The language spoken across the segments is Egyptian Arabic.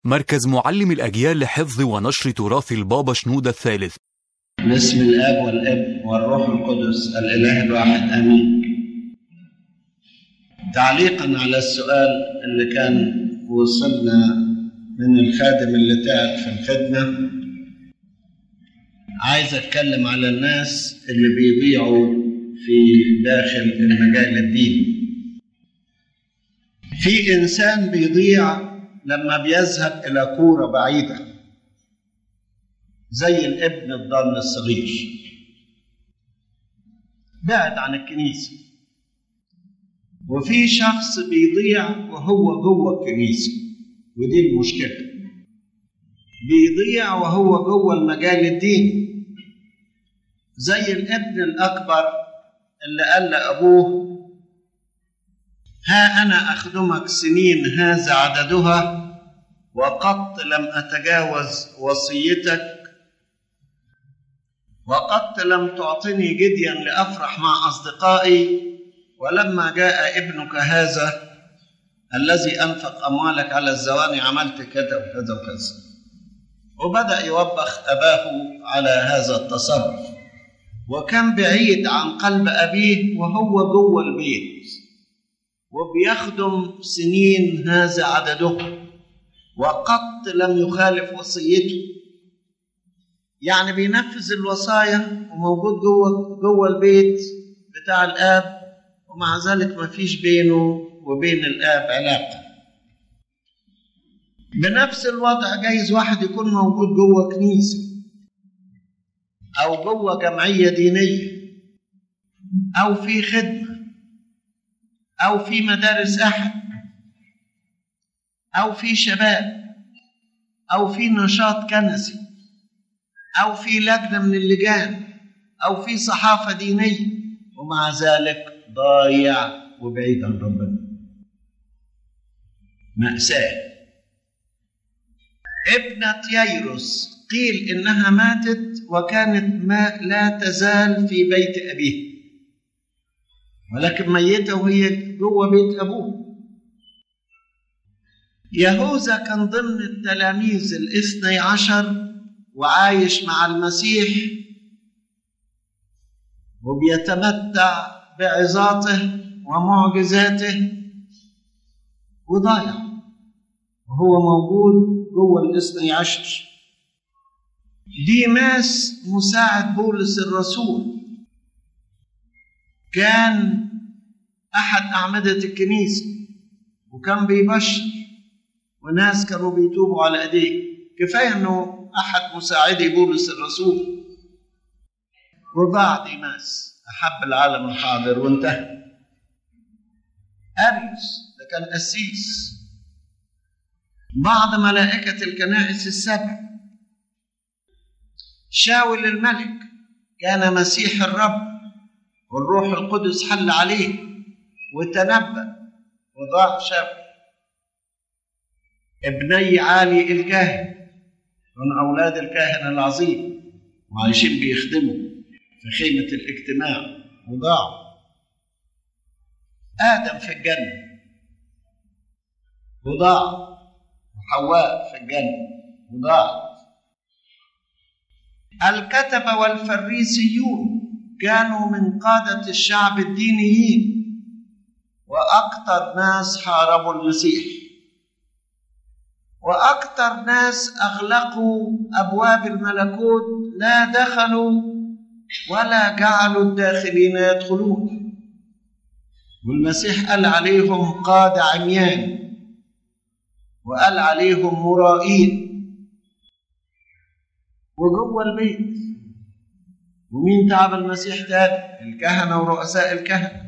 مركز معلم الأجيال لحفظ ونشر تراث البابا شنودة الثالث باسم الاب والابن والروح القدس الاله الواحد امين تعليقا على السؤال اللي كان وصلنا من الخادم اللي تعب في الخدمه عايز اتكلم على الناس اللي بيضيعوا في داخل المجال الديني في انسان بيضيع لما بيذهب الى كوره بعيده زي الابن الضال الصغير بعد عن الكنيسة وفي شخص بيضيع وهو جوه الكنيسة ودي المشكلة بيضيع وهو جوه المجال الديني زي الابن الأكبر اللي قال لأبوه ها أنا أخدمك سنين هذا عددها وقط لم أتجاوز وصيتك وقد لم تعطني جديا لافرح مع اصدقائي ولما جاء ابنك هذا الذي انفق اموالك على الزواني عملت كذا وكذا وكذا وبدا يوبخ اباه على هذا التصرف وكان بعيد عن قلب ابيه وهو جوه البيت وبيخدم سنين هذا عدده وقد لم يخالف وصيته يعني بينفذ الوصايا وموجود جوه جوه البيت بتاع الاب ومع ذلك ما فيش بينه وبين الاب علاقه بنفس الوضع جايز واحد يكون موجود جوه كنيسه او جوه جمعيه دينيه او في خدمه او في مدارس احد او في شباب او في نشاط كنسي أو في لجنة من اللجان أو في صحافة دينية ومع ذلك ضايع وبعيد عن ربنا مأساة ابنة ييروس قيل إنها ماتت وكانت ما لا تزال في بيت أبيها ولكن ميتة وهي جوه بيت أبوه يهوذا كان ضمن التلاميذ الاثني عشر وعايش مع المسيح وبيتمتع بعظاته ومعجزاته وضايع وهو موجود جوه الاثني عشر ديماس مساعد بولس الرسول كان احد اعمده الكنيسه وكان بيبشر وناس كانوا بيتوبوا على ايديه كفايه انه احد مساعدي بولس الرسول وضاع ديماس احب العالم الحاضر وانتهى اريوس ده كان قسيس بعض ملائكه الكنائس السبع شاول الملك كان مسيح الرب والروح القدس حل عليه وتنبأ وضاع شاول ابني عالي الكاهن من أولاد الكاهن العظيم وعايشين بيخدموا في خيمة الاجتماع وضاعوا آدم في الجنة وضاع وحواء في الجنة وضاع الكتبة والفريسيون كانوا من قادة الشعب الدينيين وأكثر ناس حاربوا المسيح واكثر ناس اغلقوا ابواب الملكوت لا دخلوا ولا جعلوا الداخلين يدخلون والمسيح قال عليهم قاد عميان وقال عليهم مرائين وجوه البيت ومين تعب المسيح تاني الكهنة ورؤساء الكهنة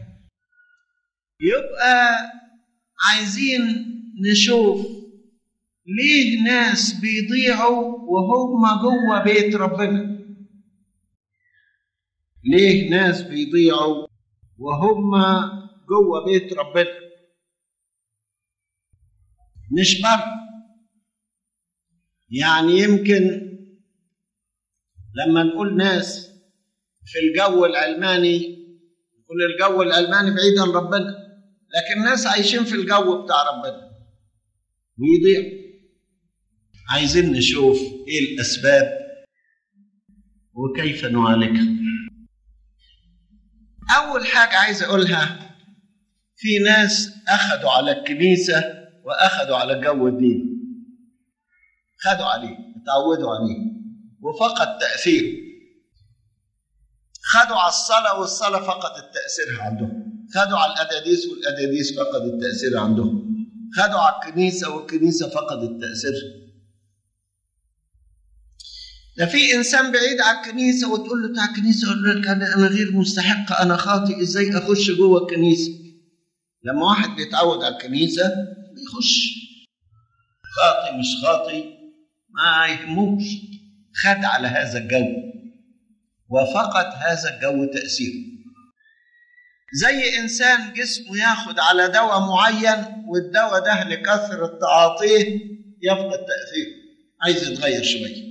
يبقى عايزين نشوف ليه ناس بيضيعوا وهم جوه بيت ربنا ليه ناس بيضيعوا وهم جوه بيت ربنا مش بره يعني يمكن لما نقول ناس في الجو العلماني نقول الجو العلماني بعيد عن ربنا لكن ناس عايشين في الجو بتاع ربنا ويضيعوا عايزين نشوف ايه الاسباب وكيف نعالجها اول حاجه عايز اقولها في ناس اخذوا على الكنيسه واخذوا على جو الدين خدوا عليه اتعودوا عليه وفقد تاثيره خدوا على الصلاه والصلاه فقدت تاثيرها عندهم خدوا على الاداديس والاداديس فقدت تاثيرها عندهم خدوا على الكنيسه والكنيسه فقدت تاثيرها ده في انسان بعيد عن الكنيسه وتقول له بتاع الكنيسه يقول لك انا انا غير مستحق انا خاطئ ازاي اخش جوه الكنيسه لما واحد بيتعود على الكنيسه بيخش خاطئ مش خاطئ ما يهموش خد على هذا الجو وفقد هذا الجو تاثيره زي انسان جسمه ياخد على دواء معين والدواء ده لكثره تعاطيه يفقد تاثيره عايز يتغير شويه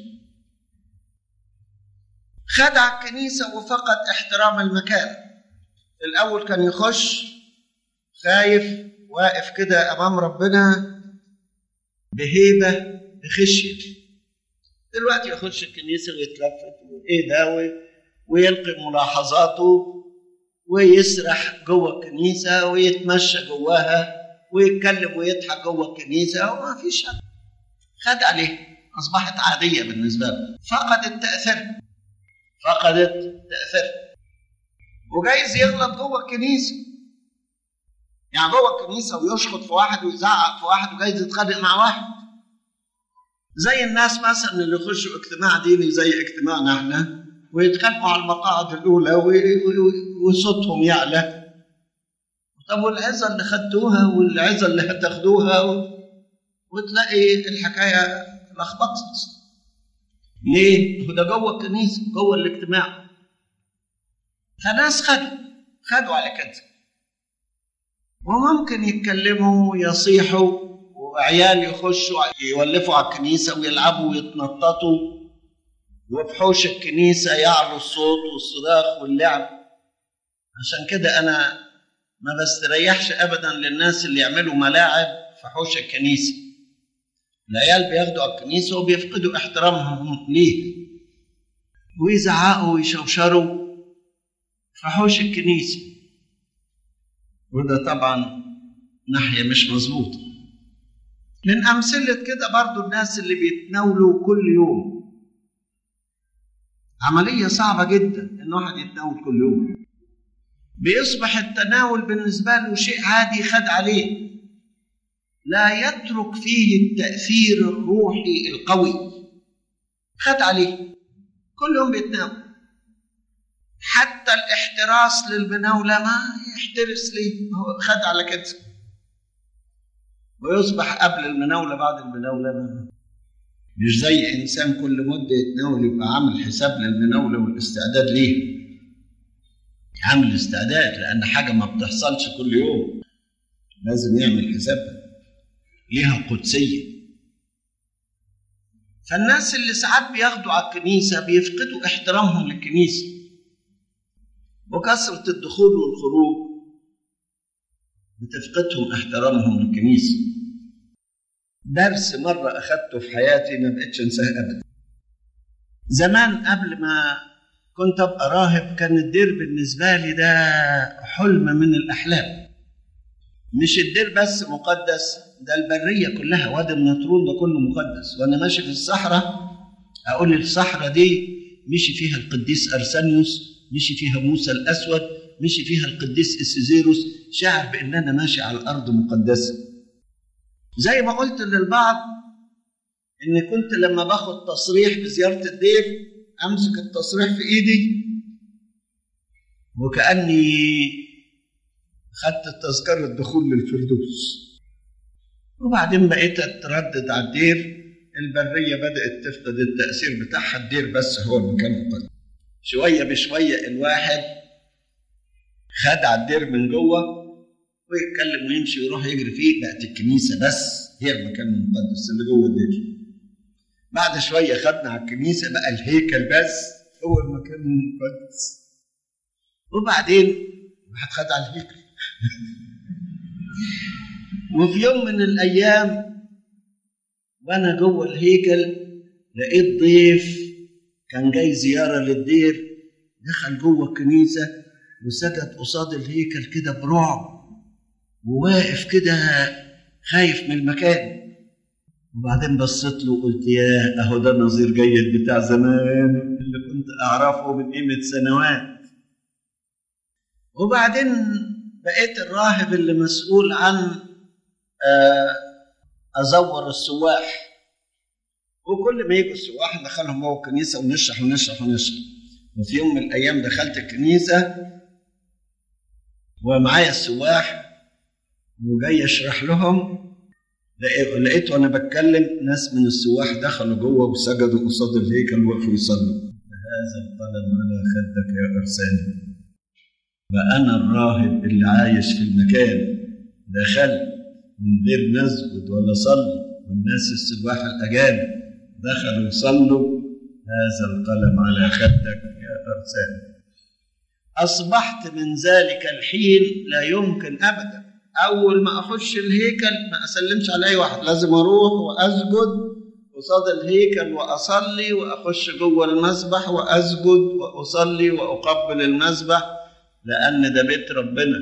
خدع الكنيسة وفقد احترام المكان الأول كان يخش خايف واقف كده أمام ربنا بهيبة بخشية دلوقتي يخش الكنيسة ويتلفت وإيه ده ويلقي ملاحظاته ويسرح جوه الكنيسة ويتمشى جواها ويتكلم ويضحك جوه الكنيسة وما فيش حد خد عليه أصبحت عادية بالنسبة له فقدت تأثيرها فقدت تأثيرها وجايز يغلط جوه الكنيسة يعني جوه الكنيسة ويشخط في واحد ويزعق في واحد وجايز يتخانق مع واحد زي الناس مثلا اللي يخشوا اجتماع ديني زي اجتماعنا احنا ويتخانقوا على المقاعد الأولى وصوتهم يعلى طب والعزة اللي خدتوها والعزة اللي هتاخدوها وتلاقي الحكاية لخبطت ليه؟ ده جوه الكنيسه جوه الاجتماع فناس خدوا خدوا على كده وممكن يتكلموا ويصيحوا وعيال يخشوا يولفوا على الكنيسه ويلعبوا ويتنططوا وفي حوش الكنيسه يعلو الصوت والصراخ واللعب عشان كده انا ما بستريحش ابدا للناس اللي يعملوا ملاعب في حوش الكنيسه العيال بياخدوا على الكنيسة وبيفقدوا احترامهم ليه ويزعقوا ويشوشروا في حوش الكنيسة وده طبعا ناحية مش مظبوطة من أمثلة كده برضو الناس اللي بيتناولوا كل يوم عملية صعبة جدا إن واحد يتناول كل يوم بيصبح التناول بالنسبة له شيء عادي خد عليه لا يترك فيه التأثير الروحي القوي خد عليه كل يوم بيتناول حتى الاحتراس للمناولة ما يحترس ليه هو خد على كده ويصبح قبل المناولة بعد المناولة ما مش زي إنسان كل مدة يتناول يبقى عامل حساب للمناولة والاستعداد ليه عامل استعداد لأن حاجة ما بتحصلش كل يوم لازم يعمل حسابها ليها قدسية فالناس اللي ساعات بياخدوا على الكنيسة بيفقدوا احترامهم للكنيسة وكثرة الدخول والخروج بتفقدهم احترامهم للكنيسة درس مرة أخدته في حياتي ما بقتش أنساه أبدا زمان قبل ما كنت أبقى راهب كان الدير بالنسبة لي ده حلم من الأحلام مش الدير بس مقدس ده البرية كلها وادي النطرون ده كله مقدس وأنا ماشي في الصحراء أقول الصحراء دي مشي فيها القديس أرسانيوس مشي فيها موسى الأسود مشي فيها القديس إسيزيروس شعر بأن أنا ماشي على الأرض مقدسة زي ما قلت للبعض إن كنت لما باخد تصريح بزيارة الدير أمسك التصريح في إيدي وكأني خدت تذكرة دخول للفردوس وبعدين بقيت اتردد على الدير البرية بدأت تفقد التأثير بتاعها الدير بس هو المكان المقدس شوية بشوية الواحد خد على الدير من جوه ويتكلم ويمشي ويروح يجري فيه بقت الكنيسة بس هي المكان المقدس اللي جوه الدير بعد شوية خدنا على الكنيسة بقى الهيكل بس هو المكان المقدس وبعدين واحد خد على الهيكل وفي يوم من الأيام وانا جوه الهيكل لقيت ضيف كان جاي زياره للدير دخل جوه الكنيسه وسجد قصاد الهيكل كده برعب وواقف كده خايف من المكان وبعدين بصيت له وقلت يا اهو ده نظير جيد بتاع زمان اللي كنت اعرفه من قيمه سنوات وبعدين بقيت الراهب اللي مسؤول عن ازور السواح وكل ما يجوا السواح ندخلهم جوه الكنيسه ونشرح ونشرح ونشرح وفي يوم من الايام دخلت الكنيسه ومعايا السواح وجاي اشرح لهم لقيت وانا بتكلم ناس من السواح دخلوا جوه وسجدوا قصاد الهيكل وقفوا يصلوا هذا القلم على خدك يا ارساني فانا الراهب اللي عايش في المكان دخلت من غير نسجد ولا صلي والناس السواح الاجانب دخلوا يصلوا هذا القلم على خدك يا ارساني اصبحت من ذلك الحين لا يمكن ابدا اول ما اخش الهيكل ما اسلمش على اي واحد لازم اروح واسجد قصاد الهيكل واصلي واخش جوه المسبح واسجد واصلي واقبل المسبح لان ده بيت ربنا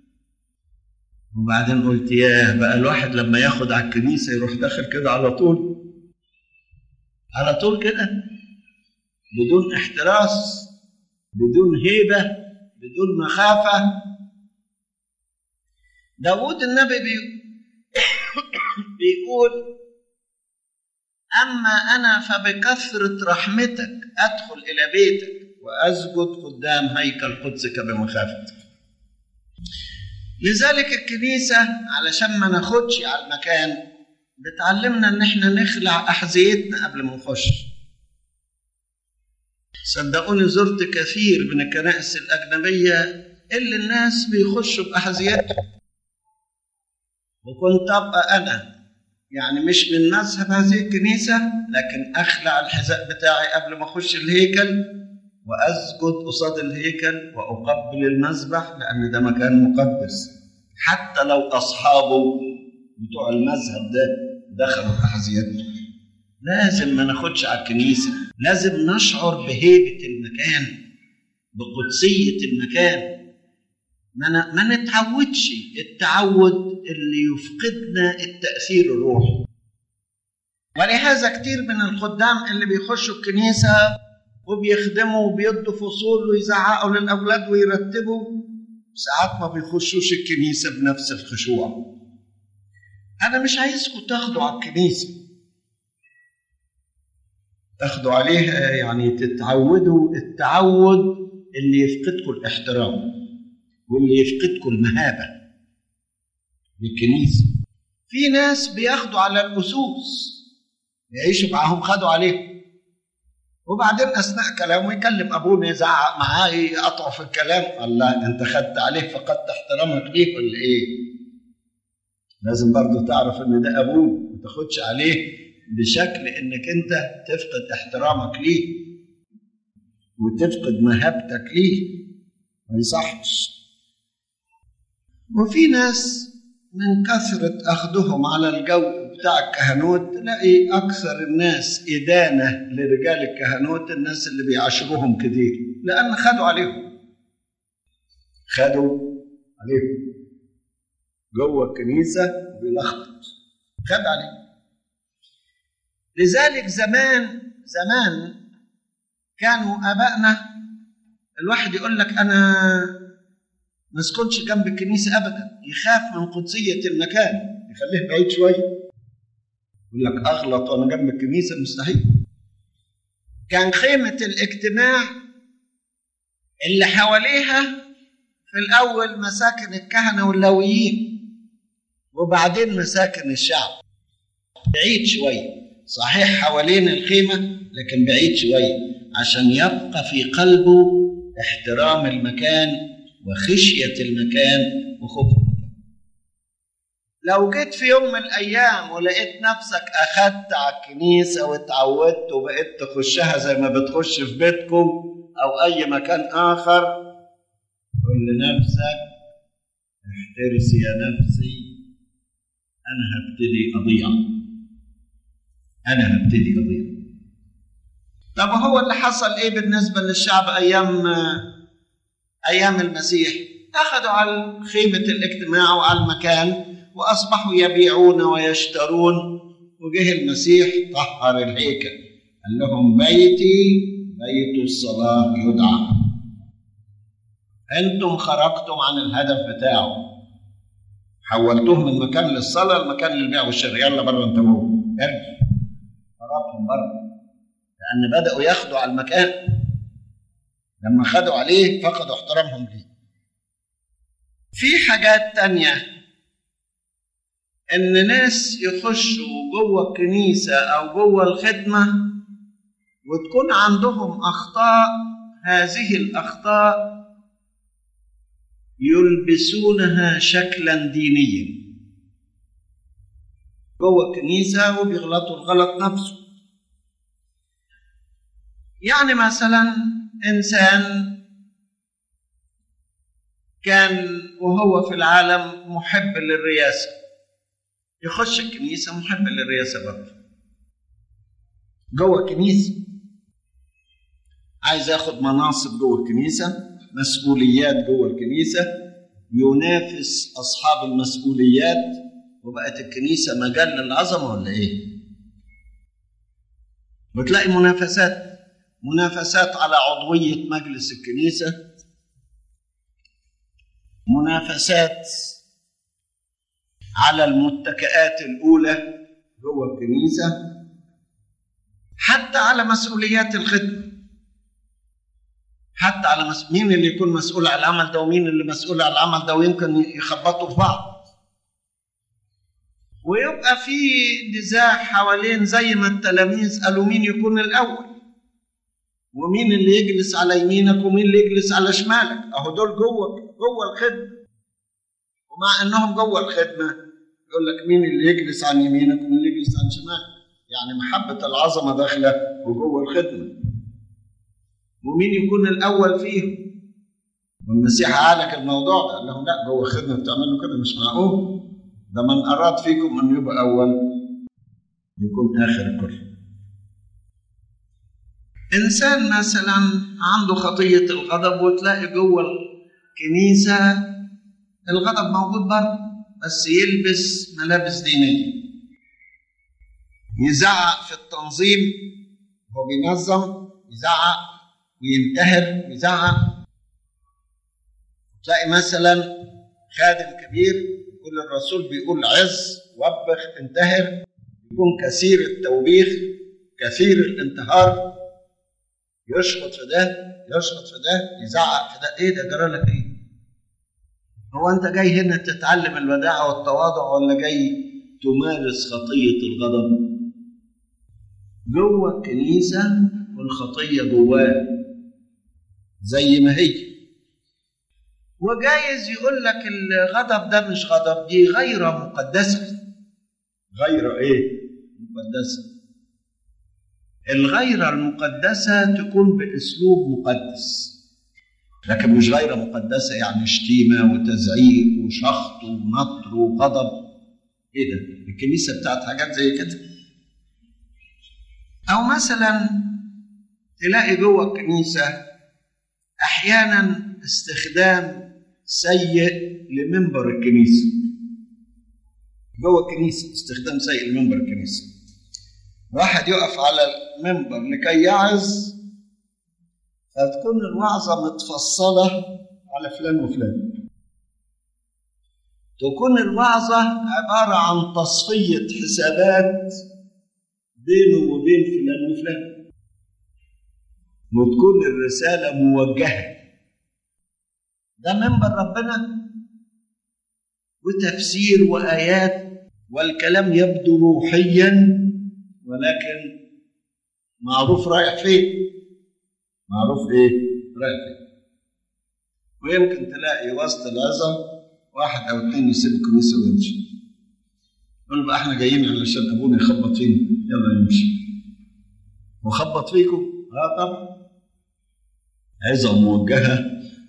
وبعدين قلت ياه بقى الواحد لما ياخد على الكنيسه يروح داخل كده على طول على طول كده بدون احتراس بدون هيبه بدون مخافه داود النبي بي... بيقول أما أنا فبكثرة رحمتك أدخل إلى بيتك وأسجد قدام هيكل قدسك بمخافتك لذلك الكنيسة علشان ما ناخدش على المكان بتعلمنا ان احنا نخلع احذيتنا قبل ما نخش صدقوني زرت كثير من الكنائس الاجنبيه اللي الناس بيخشوا باحذيتهم وكنت ابقى انا يعني مش من مذهب هذه الكنيسه لكن اخلع الحذاء بتاعي قبل ما اخش الهيكل واسجد قصاد الهيكل واقبل المذبح لان ده مكان مقدس حتى لو اصحابه بتوع المذهب ده دخلوا احذيتهم لازم ما ناخدش على الكنيسه لازم نشعر بهيبه المكان بقدسيه المكان ما ما نتعودش التعود اللي يفقدنا التاثير الروحي ولهذا كتير من الخدام اللي بيخشوا الكنيسه وبيخدموا وبيدوا فصول ويزعقوا للاولاد ويرتبوا ساعات ما بيخشوش الكنيسه بنفس الخشوع انا مش عايزكم تاخدوا على الكنيسه تاخدوا عليها يعني تتعودوا التعود اللي يفقدكم الاحترام واللي يفقدكم المهابه للكنيسه في ناس بياخدوا على الاسوس يعيشوا معاهم خدوا عليهم وبعدين اثناء كلامه يكلم ابونا يزعق معاه يقطعه في الكلام الله انت خدت عليه فقدت احترامك ليه ولا ايه؟ لازم برضه تعرف ان ده ابوك ما تاخدش عليه بشكل انك انت تفقد احترامك ليه وتفقد مهابتك ليه ما يصحش وفي ناس من كثرة أخذهم على الجو بتاع الكهنوت تلاقي أكثر الناس إدانة لرجال الكهنوت الناس اللي بيعاشروهم كتير لأن خدوا عليهم خدوا عليهم جوه الكنيسة بيلخبط خد عليه لذلك زمان زمان كانوا آبائنا الواحد يقول لك أنا ما اسكنش جنب الكنيسة أبدا يخاف من قدسية المكان يخليه بعيد شوية يقول لك أغلط وأنا جنب الكنيسة مستحيل كان خيمة الاجتماع اللي حواليها في الأول مساكن الكهنة واللويين وبعدين مساكن الشعب بعيد شوية صحيح حوالين الخيمة لكن بعيد شوية عشان يبقى في قلبه احترام المكان وخشية المكان وخوف المكان لو جيت في يوم من الأيام ولقيت نفسك أخدت على الكنيسة واتعودت وبقيت تخشها زي ما بتخش في بيتكم أو أي مكان آخر قل لنفسك احترسي يا نفسي أنا هبتدي أضيع انا هبتدي اضيع طب هو اللي حصل ايه بالنسبه للشعب ايام ايام المسيح اخذوا على خيمه الاجتماع وعلى المكان واصبحوا يبيعون ويشترون وجه المسيح طهر الهيكل قال لهم بيتي بيت الصلاه يدعى انتم خرجتم عن الهدف بتاعه حولتوه من مكان للصلاه لمكان للبيع والشراء يلا بره انت هو ارجع خرجتهم بره لان بداوا ياخدوا على المكان لما خدوا عليه فقدوا احترامهم ليه في حاجات تانية ان ناس يخشوا جوه الكنيسة او جوه الخدمة وتكون عندهم اخطاء هذه الاخطاء يلبسونها شكلا دينيا جوه الكنيسة وبيغلطوا الغلط نفسه يعني مثلا انسان كان وهو في العالم محب للرياسه يخش الكنيسه محب للرياسه برضه جوه الكنيسه عايز ياخد مناصب جوه الكنيسه مسؤوليات جوه الكنيسه ينافس اصحاب المسؤوليات وبقت الكنيسه مجال للعظمه ولا ايه؟ بتلاقي منافسات منافسات على عضوية مجلس الكنيسة منافسات على المتكئات الأولى جوه الكنيسة حتى على مسؤوليات الخدمة حتى على مس... مين اللي يكون مسؤول على العمل ده ومين اللي مسؤول على العمل ده ويمكن يخبطوا في بعض ويبقى في نزاع حوالين زي ما التلاميذ قالوا مين يكون الأول ومين اللي يجلس على يمينك ومين اللي يجلس على شمالك اهو دول جوه جوه الخدمه ومع انهم جوه الخدمه يقول لك مين اللي يجلس عن يمينك ومين اللي يجلس عن شمالك يعني محبه العظمه داخله وجوه الخدمه ومين يكون الاول فيهم والمسيح عالج الموضوع ده قال لهم لا جوه الخدمه بتعملوا كده مش معقول ده من اراد فيكم ان يبقى اول يكون اخر الكل إنسان مثلا عنده خطية الغضب وتلاقي جوه الكنيسة الغضب موجود برضه بس يلبس ملابس دينية يزعق في التنظيم هو بينظم يزعق وينتهر ويزعق تلاقي مثلا خادم كبير يقول الرسول بيقول عز وبخ انتهر يكون كثير التوبيخ كثير الانتهار يشخط في ده يشخط في ده يزعق في ده ايه ده جرى لك ايه هو انت جاي هنا تتعلم الوداعة والتواضع ولا جاي تمارس خطية الغضب جوه الكنيسة والخطية جواه زي ما هي وجايز يقول لك الغضب ده مش غضب دي غير مقدسة غير ايه مقدسه الغيرة المقدسة تكون بأسلوب مقدس لكن مش غير مقدسة يعني شتيمة وتزعيق وشخط ونطر وغضب ايه ده الكنيسة بتاعت حاجات زي كده أو مثلا تلاقي جوه الكنيسة أحيانا استخدام سيء لمنبر الكنيسة جوه الكنيسة استخدام سيء لمنبر الكنيسة واحد يقف على المنبر لكي يعظ فتكون الوعظة متفصلة على فلان وفلان تكون الوعظة عبارة عن تصفية حسابات بينه وبين فلان وفلان وتكون الرسالة موجهة ده منبر ربنا وتفسير وآيات والكلام يبدو روحيا ولكن معروف رايح فين معروف ايه رايح فين ويمكن تلاقي وسط العظة واحد او اتنين يسيب الكنيسة ويمشي يقول بقى احنا جايين علشان ابونا يخبط فينا يلا نمشي وخبط فيكم اه طبعا عظة موجهة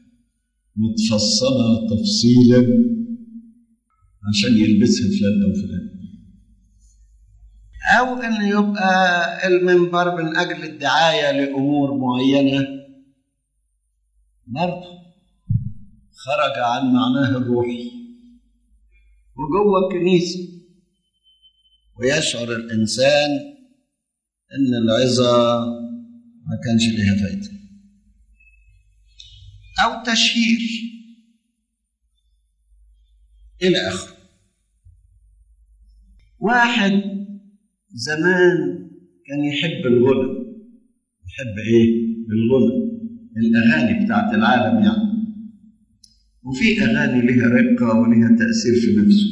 متفصلة تفصيلا عشان يلبسها فلان او فلان أو أن يبقى المنبر من أجل الدعاية لأمور معينة برضه خرج عن معناه الروحي وجوه الكنيسة ويشعر الإنسان إن العظة ما كانش ليها فايدة أو تشهير إلى آخره واحد زمان كان يحب الغنى يحب إيه؟ الغنى الأغاني بتاعت العالم يعني وفي أغاني لها رقة ولها تأثير في نفسه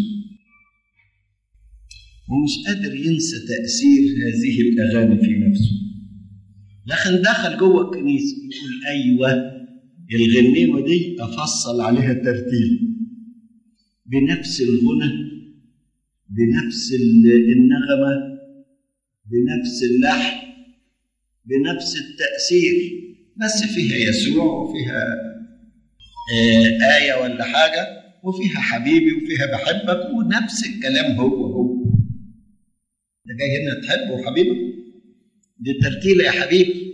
ومش قادر ينسى تأثير هذه الأغاني في نفسه لكن دخل جوه الكنيسة يقول أيوة الغنيوة دي أفصل عليها الترتيب بنفس الغنى بنفس النغمة بنفس اللحن بنفس التأثير بس فيها يسوع وفيها آية ولا حاجة وفيها حبيبي وفيها بحبك ونفس الكلام هو هو انت جاي هنا تحبه وحبيبك دي ترتيلة يا حبيبي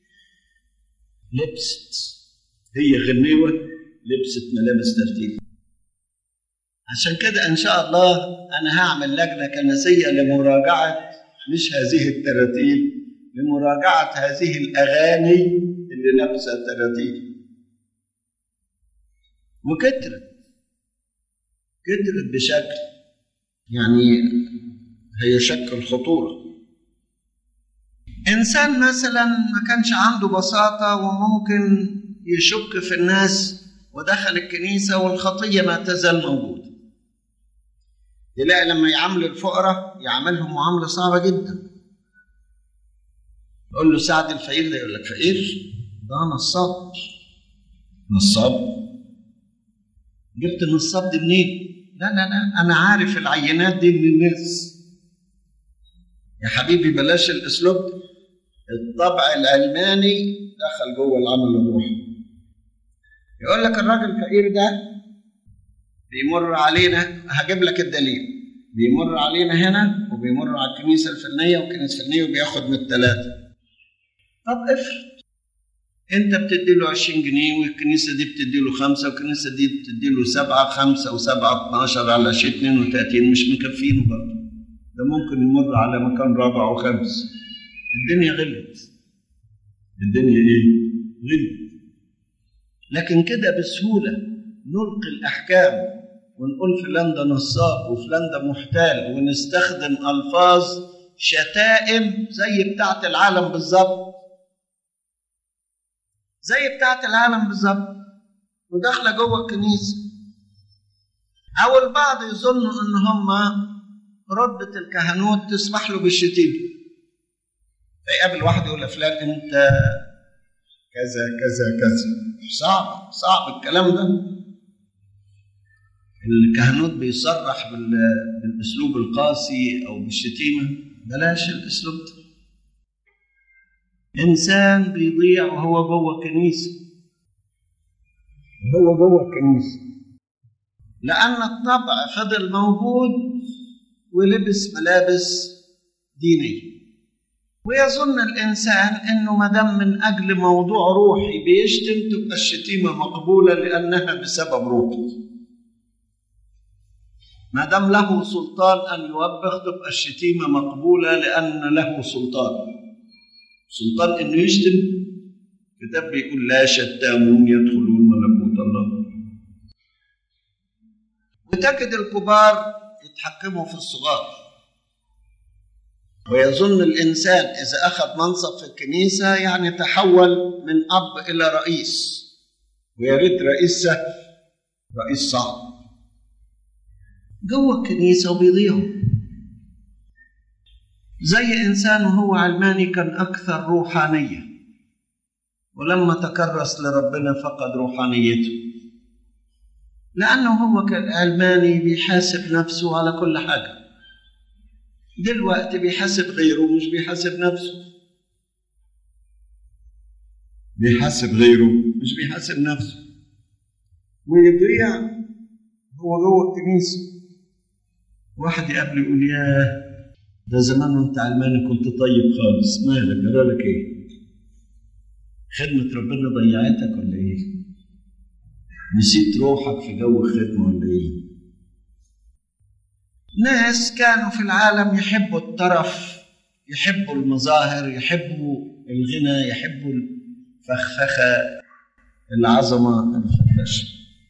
لبست هي غنيوة لبست ملابس ترتيل عشان كده إن شاء الله أنا هعمل لجنة كنسية لمراجعة مش هذه التراتيل لمراجعة هذه الأغاني اللي لابسة تراتيل وكترت كترت بشكل يعني هيشكل خطورة إنسان مثلا ما كانش عنده بساطة وممكن يشك في الناس ودخل الكنيسة والخطية ما تزال موجودة يلاقي لما يعامل الفقراء يعاملهم معاملة صعبة جدا يقول له ساعد الفقير ده يقول لك فقير ده نصاب نصاب جبت النصاب دي منين؟ لا لا لا انا عارف العينات دي من الناس يا حبيبي بلاش الاسلوب الطبع العلماني دخل جوه العمل الروحي يقول لك الراجل الفقير ده بيمر علينا هجيب لك الدليل بيمر علينا هنا وبيمر على الكنيسه الفلانيه والكنيسه الفلانيه وبياخد من الثلاثه طب افرض انت بتدي له 20 جنيه والكنيسه دي بتدي له خمسه والكنيسه دي بتدي له سبعه خمسه وسبعه 12 على شيء 32 مش مكفينه برضه ده ممكن يمر على مكان رابع وخامس الدنيا غلت الدنيا ايه؟ غلت لكن كده بسهوله نلقي الاحكام ونقول فلان ده نصاب وفلان ده محتال ونستخدم الفاظ شتائم زي بتاعه العالم بالظبط زي بتاعه العالم بالظبط وداخله جوه الكنيسه او البعض يظنوا ان هم رتبه الكهنوت تسمح له بالشتيمه فيقابل واحد يقول لفلان انت كذا كذا كذا صعب صعب الكلام ده الكهنوت بيصرح بالاسلوب القاسي او بالشتيمه بلاش الاسلوب ده انسان بيضيع وهو جوه الكنيسه هو جوه الكنيسه لان الطبع فضل موجود ولبس ملابس دينيه ويظن الانسان انه ما دام من اجل موضوع روحي بيشتم تبقى الشتيمه مقبوله لانها بسبب روحي ما دام له سلطان ان يوبخ تبقى الشتيمه مقبوله لان له سلطان سلطان انه يشتم الكتاب بيقول لا شتامون يدخلون ملكوت الله وتجد الكبار يتحكموا في الصغار ويظن الانسان اذا اخذ منصب في الكنيسه يعني تحول من اب الى رئيس ويا ريت رئيس سهل رئيس صعب جوه الكنيسه وبيضيعوا زي انسان وهو علماني كان اكثر روحانيه ولما تكرس لربنا فقد روحانيته لانه هو كان علماني بيحاسب نفسه على كل حاجه دلوقتي بيحاسب غيره مش بيحاسب نفسه بيحاسب غيره مش بيحاسب نفسه ويضيع هو جوه الكنيسه واحد يقابله يقول ياه ده زمان وانت علماني كنت طيب خالص مالك جرالك ايه خدمة ربنا ضيعتك ولا ايه نسيت روحك في جو الخدمة ولا ايه ناس كانوا في العالم يحبوا الترف يحبوا المظاهر يحبوا الغنى يحبوا الفخفخة العظمة الفرفشة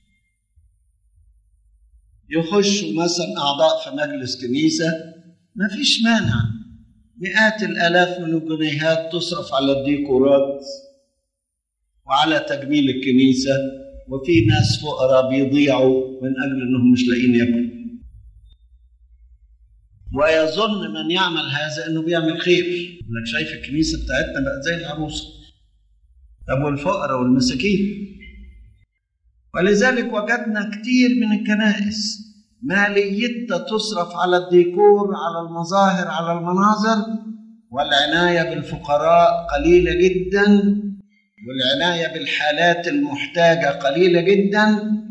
يخشوا مثلا أعضاء في مجلس كنيسة ما فيش مانع مئات الآلاف من الجنيهات تصرف على الديكورات وعلى تجميل الكنيسة وفي ناس فقراء بيضيعوا من أجل أنهم مش لاقيين ياكلوا ويظن من يعمل هذا أنه بيعمل خير لك شايف الكنيسة بتاعتنا بقت زي العروسة طب والفقراء والمساكين ولذلك وجدنا كتير من الكنائس ماليتها تصرف على الديكور على المظاهر على المناظر والعناية بالفقراء قليلة جدا والعناية بالحالات المحتاجة قليلة جدا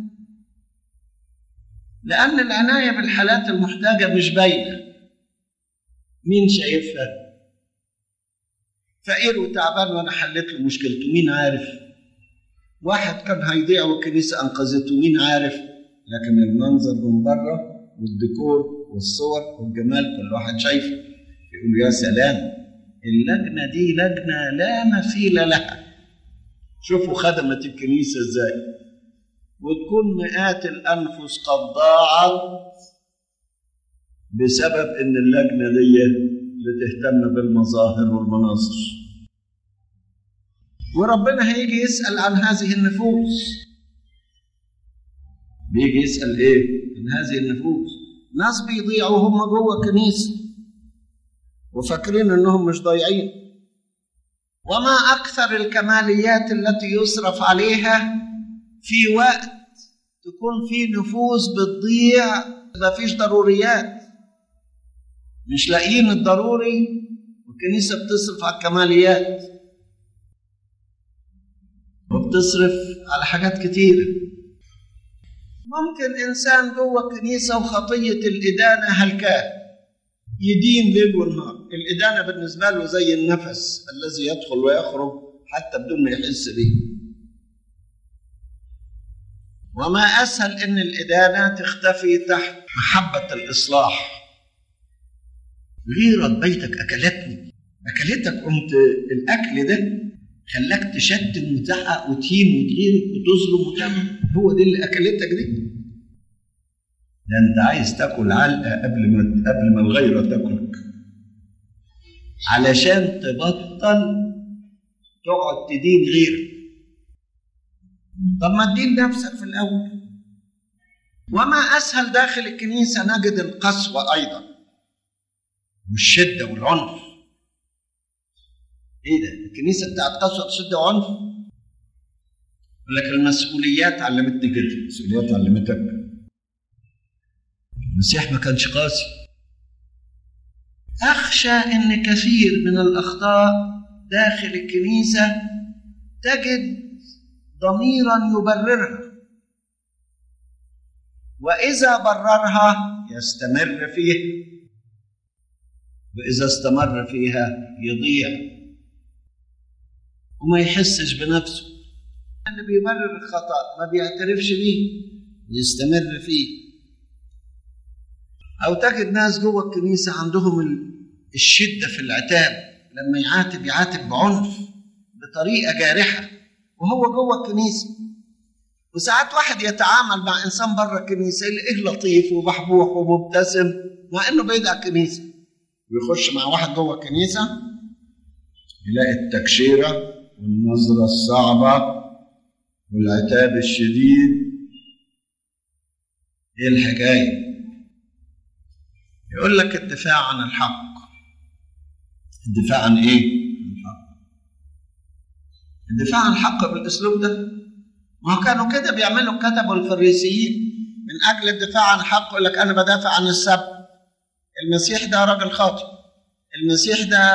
لأن العناية بالحالات المحتاجة مش باينة مين شايفها؟ فقير وتعبان وأنا حليت له مشكلته مين عارف؟ واحد كان هيضيع والكنيسة أنقذته مين عارف؟ لكن المنظر من بره والديكور والصور والجمال كل واحد شايفه يقول يا سلام اللجنة دي لجنة لا مثيل لها شوفوا خدمت الكنيسة ازاي وتكون مئات الأنفس قد ضاعت بسبب إن اللجنة دي بتهتم بالمظاهر والمناظر وربنا هيجي يسأل عن هذه النفوس بيجي يسأل إيه عن هذه النفوس ناس بيضيعوا هم جوه الكنيسة وفاكرين إنهم مش ضايعين وما أكثر الكماليات التي يصرف عليها في وقت تكون في نفوس بتضيع ما فيش ضروريات مش لاقيين الضروري والكنيسة بتصرف على الكماليات وبتصرف على حاجات كتيرة ممكن إنسان جوه الكنيسة وخطية الإدانة هلكاه يدين ليل ونهار الإدانة بالنسبة له زي النفس الذي يدخل ويخرج حتى بدون ما يحس به وما أسهل إن الإدانة تختفي تحت محبة الإصلاح غيرة بيتك أكلتني أكلتك قمت الأكل ده خلاك تشتم وتزعق وتهين وتغير وتظلم وتعمل هو دي اللي أكلتك دي ده أنت عايز تاكل علقة قبل ما قبل ما الغيرة تاكلك علشان تبطل تقعد تدين غيرك طب ما تدين نفسك في الأول وما أسهل داخل الكنيسة نجد القسوة أيضا والشدة والعنف إيه ده؟ الكنيسة بتاعت قسوة بشدة وعنف؟ يقول لك المسؤوليات علمتني كده، المسؤوليات علمتك المسيح ما كانش قاسي أخشى إن كثير من الأخطاء داخل الكنيسة تجد ضميرا يبررها وإذا بررها يستمر فيها وإذا استمر فيها يضيع وما يحسش بنفسه اللي بيبرر الخطأ ما بيعترفش بيه يستمر فيه أو تجد ناس جوه الكنيسة عندهم الشدة في العتاب لما يعاتب يعاتب بعنف بطريقة جارحة وهو جوه الكنيسة وساعات واحد يتعامل مع إنسان بره الكنيسة يلاقيه لطيف ومحبوح ومبتسم مع إنه بعيد عن الكنيسة ويخش مع واحد جوه الكنيسة يلاقي التكشيرة والنظرة الصعبة والعتاب الشديد ايه الحكاية؟ يقول لك الدفاع عن الحق الدفاع عن ايه؟ الحق الدفاع عن الحق بالاسلوب ده ما هو كانوا كده بيعملوا كتبوا الفريسيين من اجل الدفاع عن الحق يقول لك انا بدافع عن السبت المسيح ده راجل خاطئ المسيح ده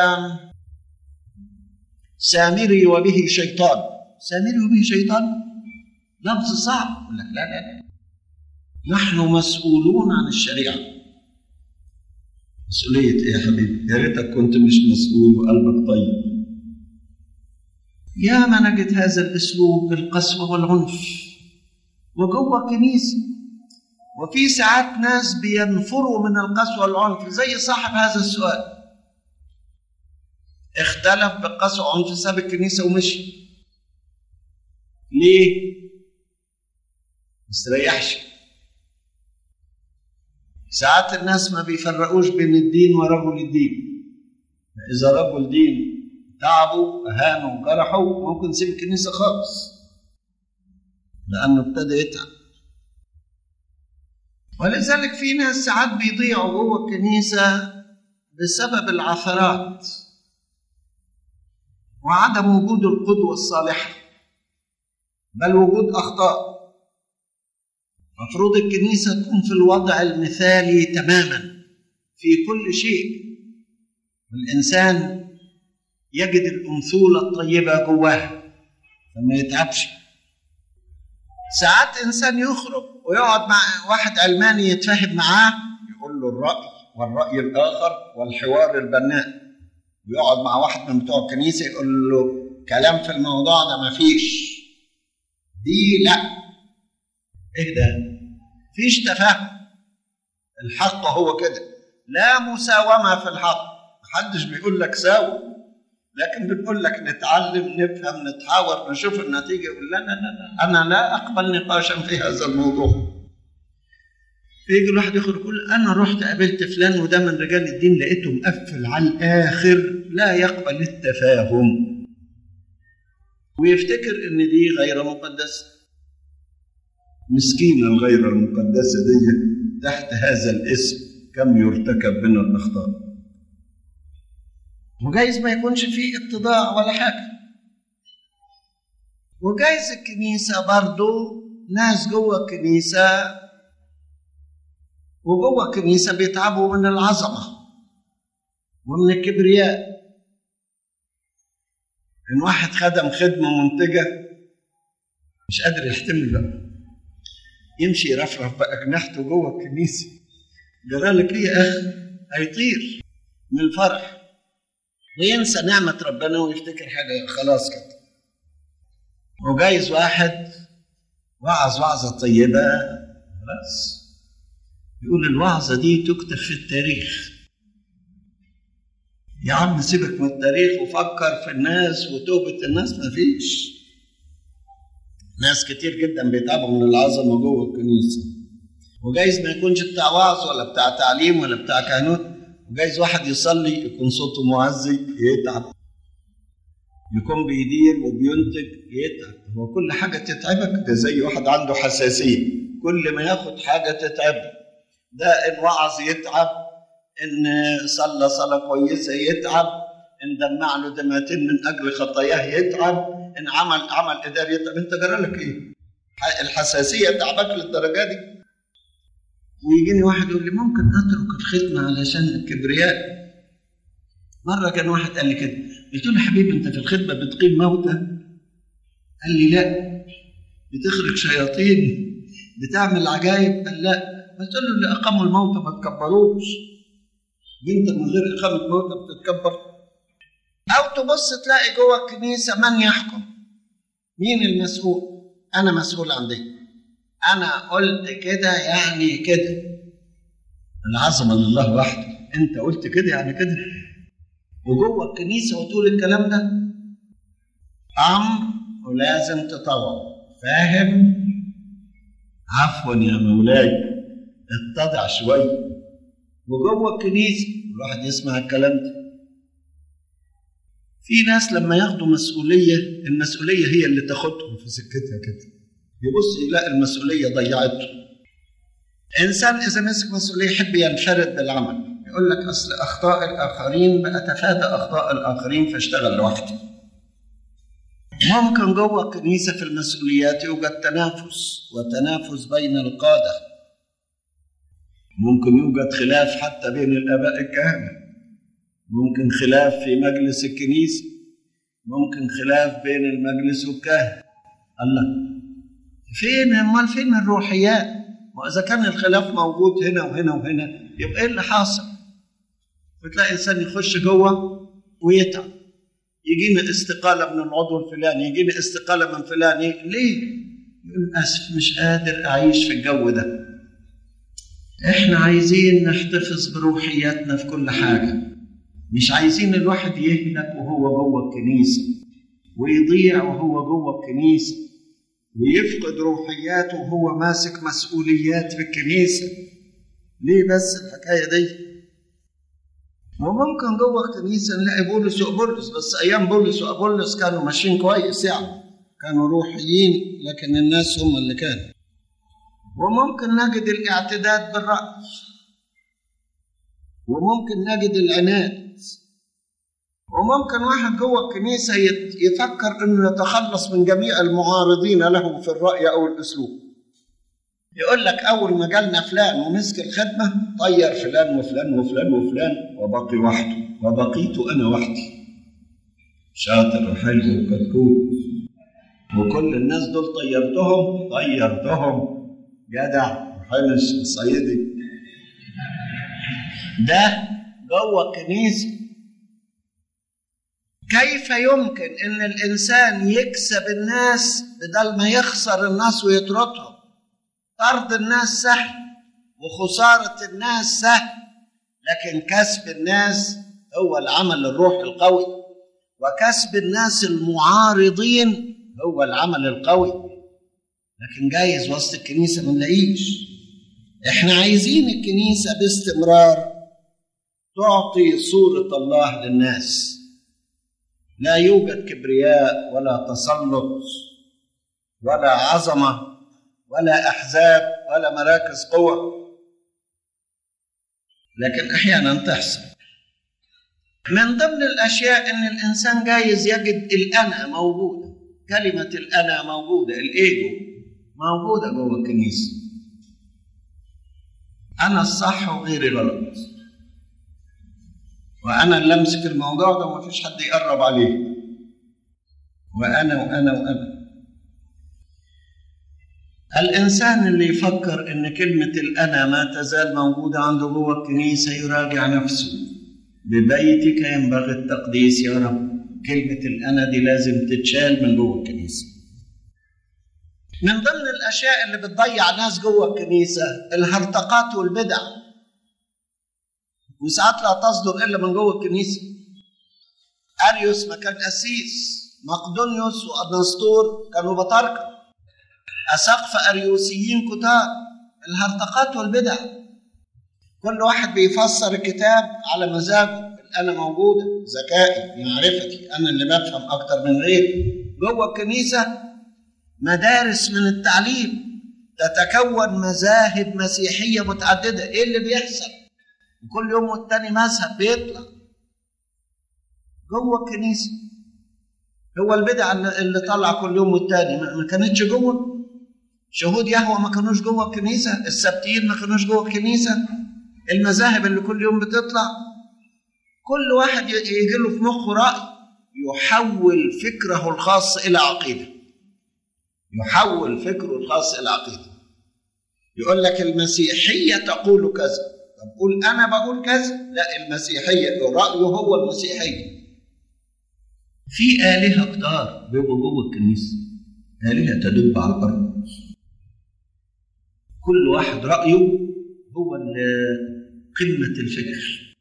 سامري وبه شيطان سامري وبه شيطان لفظ صعب يقول لك لا لا لا نحن مسؤولون عن الشريعة مسؤولية إيه يا حبيبي؟ يا ريتك كنت مش مسؤول وقلبك طيب. يا ما نجد هذا الأسلوب بالقسوة والعنف وجوه الكنيسة وفي ساعات ناس بينفروا من القسوة والعنف زي صاحب هذا السؤال اختلف بقسوة وعنف ساب الكنيسة ومشي ليه؟ مستريحش ساعات الناس ما بيفرقوش بين الدين ورجل الدين إذا رجل دين تعبوا أهانوا وجرحوا ممكن يسيب الكنيسة خالص لأنه ابتدى يتعب ولذلك في ناس ساعات بيضيعوا جوه الكنيسة بسبب العثرات وعدم وجود القدوة الصالحة بل وجود أخطاء مفروض الكنيسة تكون في الوضع المثالي تماما في كل شيء والإنسان يجد الأنثولة الطيبة جواه فما يتعبش ساعات إنسان يخرج ويقعد مع واحد علماني يتفاهم معاه يقول له الرأي والرأي الآخر والحوار البناء ويقعد مع واحد من بتوع الكنيسة يقول له كلام في الموضوع ده مفيش دي لا ايه ده فيش تفاهم الحق هو كده لا مساومة في الحق محدش بيقول لك ساوي لكن بنقول لك نتعلم نفهم نتحاور نشوف النتيجة يقول لا لا لا أنا لا أقبل نقاشا في هذا الموضوع فيجي الواحد يخرج يقول أنا رحت قابلت فلان وده من رجال الدين لقيته مقفل على الآخر لا يقبل التفاهم ويفتكر إن دي غير مقدسة مسكينة الغير المقدسة دي تحت هذا الاسم كم يرتكب من الأخطاء وجايز ما يكونش فيه اتضاع ولا حاجة وجايز الكنيسة برضو ناس جوه الكنيسة وجوه الكنيسة بيتعبوا من العظمة ومن الكبرياء إن واحد خدم خدمة منتجة مش قادر يحتمل بقى يمشي يرفرف بقى جناحته جوه الكنيسة جرالك ايه يا اخي هيطير من الفرح وينسى نعمة ربنا ويفتكر حاجة خلاص كده وجايز واحد وعظ وعظة طيبة خلاص يقول الوعظة دي تكتب في التاريخ يا عم سيبك من التاريخ وفكر في الناس وتوبة الناس مفيش ناس كتير جدا بيتعبوا من العظمة جوه الكنيسة وجايز ما يكونش بتاع وعظ ولا بتاع تعليم ولا بتاع كهنوت وجايز واحد يصلي يكون صوته معزي يتعب يكون بيدير وبينتج يتعب هو كل حاجة تتعبك ده زي واحد عنده حساسية كل ما ياخد حاجة تتعبه ده إن وعظ يتعب إن صلى صلاة كويسة يتعب إن دمع له دمعتين من أجل خطاياه يتعب إن عمل عمل إداري يتعب أنت جرالك إيه؟ الحساسية تعبك للدرجة دي ويجيني واحد يقول لي ممكن اترك الخدمه علشان الكبرياء مره كان واحد قال لي كده قلت له حبيبي انت في الخدمه بتقيم موتى قال لي لا بتخرج شياطين بتعمل عجائب قال لا قلت له اللي اقاموا الموتى ما تكبروش انت من غير اقامه موتى بتتكبر او تبص تلاقي جوه الكنيسه من يحكم مين المسؤول انا مسؤول عن دي انا قلت كده يعني كده العظمه لله وحده انت قلت كده يعني كده وجوه الكنيسه وتقول الكلام ده امر ولازم تطوع فاهم عفوا يا مولاي اتضع شويه وجوه الكنيسه الواحد يسمع الكلام ده في ناس لما ياخدوا مسؤوليه المسؤوليه هي اللي تاخدهم في سكتها كده يبص يلاقي المسؤوليه ضيعته انسان اذا مسك مسؤوليه يحب ينفرد بالعمل يقول لك اصل اخطاء الاخرين بتفادى اخطاء الاخرين فاشتغل لوحدي ممكن جوه الكنيسه في المسؤوليات يوجد تنافس وتنافس بين القاده ممكن يوجد خلاف حتى بين الاباء الكهنه ممكن خلاف في مجلس الكنيسه ممكن خلاف بين المجلس والكهنه الله فين امال فين الروحيات واذا كان الخلاف موجود هنا وهنا وهنا يبقى ايه اللي حاصل وتلاقي انسان يخش جوه ويتعب يجينا استقاله من العضو الفلاني يجينا استقاله من فلان ليه؟ يقول اسف مش قادر اعيش في الجو ده احنا عايزين نحتفظ بروحياتنا في كل حاجه مش عايزين الواحد يهلك وهو جوه الكنيسه ويضيع وهو جوه الكنيسه ويفقد روحياته وهو ماسك مسؤوليات في الكنيسه ليه بس الحكايه دي وممكن جوه الكنيسه نلاقي بولس وابولس بس ايام بولس وابولس كانوا ماشيين كويس يعني كانوا روحيين لكن الناس هم اللي كانوا وممكن نجد الاعتداد بالرأي وممكن نجد العناد وممكن واحد جوه الكنيسة يفكر انه يتخلص من جميع المعارضين له في الرأي او الاسلوب يقول لك اول ما جالنا فلان ومسك الخدمة طير فلان وفلان وفلان وفلان وبقي وحده وبقيت انا وحدي شاطر وحلو وكتكوت وكل الناس دول طيرتهم طيرتهم جدع وحنش وصيدي ده جوه الكنيسه كيف يمكن ان الانسان يكسب الناس بدل ما يخسر الناس ويطردهم طرد الناس سهل وخساره الناس سهل لكن كسب الناس هو العمل الروحي القوي وكسب الناس المعارضين هو العمل القوي لكن جايز وسط الكنيسه ما نلاقيش احنا عايزين الكنيسه باستمرار تعطي صوره الله للناس لا يوجد كبرياء ولا تسلط ولا عظمه ولا احزاب ولا مراكز قوه لكن احيانا تحصل من ضمن الاشياء ان الانسان جايز يجد الانا موجوده كلمه الانا موجوده الايجو موجوده جوه الكنيسه انا الصح وغيري غلط وانا اللي امسك الموضوع ده وما فيش حد يقرب عليه وانا وانا وانا الانسان اللي يفكر ان كلمه الانا ما تزال موجوده عنده جوه الكنيسه يراجع نفسه ببيتك ينبغي التقديس يا رب كلمه الانا دي لازم تتشال من جوه الكنيسه من ضمن الاشياء اللي بتضيع ناس جوه الكنيسه الهرطقات والبدع وساعات لا تصدر الا من جوه الكنيسه اريوس ما كان قسيس مقدونيوس وانسطور كانوا بطاركه اساقفه اريوسيين كتار الهرطقات والبدع كل واحد بيفسر الكتاب على مزاجه انا موجوده ذكائي معرفتي انا اللي بفهم اكتر من غيري جوه الكنيسه مدارس من التعليم تتكون مذاهب مسيحيه متعدده ايه اللي بيحصل وكل يوم والتاني مذهب بيطلع جوه الكنيسه هو البدع اللي طالعه كل يوم والتاني ما كانتش جوه شهود يهوى ما كانوش جوه الكنيسه السبتيين ما كانوش جوه الكنيسه المذاهب اللي كل يوم بتطلع كل واحد يجي له في مخه راي يحول فكره الخاص الى عقيده يحول فكره الخاص الى عقيده يقول لك المسيحيه تقول كذا طب قول انا بقول كذا لا المسيحيه رايه هو المسيحيه في الهه كتار بيبقوا جوه الكنيسه الهه تدب على الارض كل واحد رايه هو قمه الفكر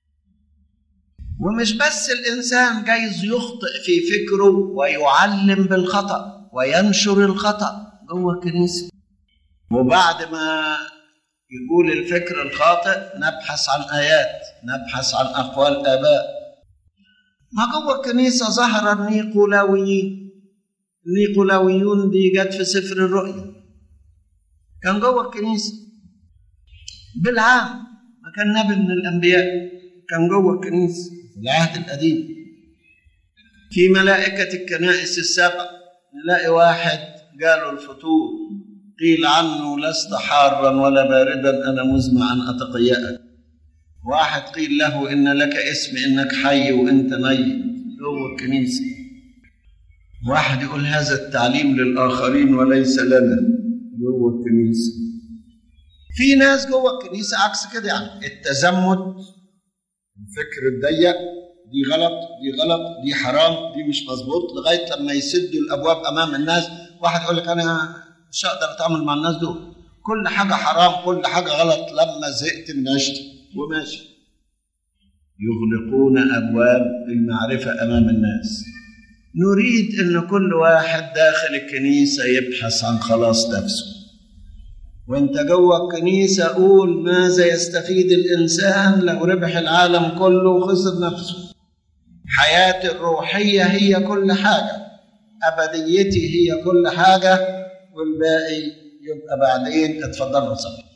ومش بس الانسان جايز يخطئ في فكره ويعلم بالخطا وينشر الخطا جوه الكنيسه وبعد ما يقول الفكر الخاطئ نبحث عن آيات نبحث عن أقوال آباء ما جوه الكنيسة ظهر النيقولاويين النيقولاويون دي جت في سفر الرؤيا كان جوه الكنيسة بالعام ما كان نبي من الأنبياء كان جوه الكنيسة في العهد القديم في ملائكة الكنائس السبع نلاقي واحد جاله الفطور قيل عنه لست حارا ولا باردا انا مزمع ان اتقيأك واحد قيل له ان لك اسم انك حي وانت ميت جوه الكنيسه واحد يقول هذا التعليم للاخرين وليس لنا جوه الكنيسه في ناس جوه الكنيسه عكس كده يعني التزمت الفكر الضيق دي غلط دي غلط دي حرام دي مش مظبوط لغايه لما يسدوا الابواب امام الناس واحد يقول لك انا مش هقدر اتعامل مع الناس دول كل حاجه حرام كل حاجه غلط لما زهقت من عشتي وماشي يغلقون ابواب المعرفه امام الناس نريد ان كل واحد داخل الكنيسه يبحث عن خلاص نفسه وانت جوه الكنيسه قول ماذا يستفيد الانسان لو ربح العالم كله وخسر نفسه حياتي الروحيه هي كل حاجه ابديتي هي كل حاجه والباقي يبقى بعدين اتفضلوا صلوا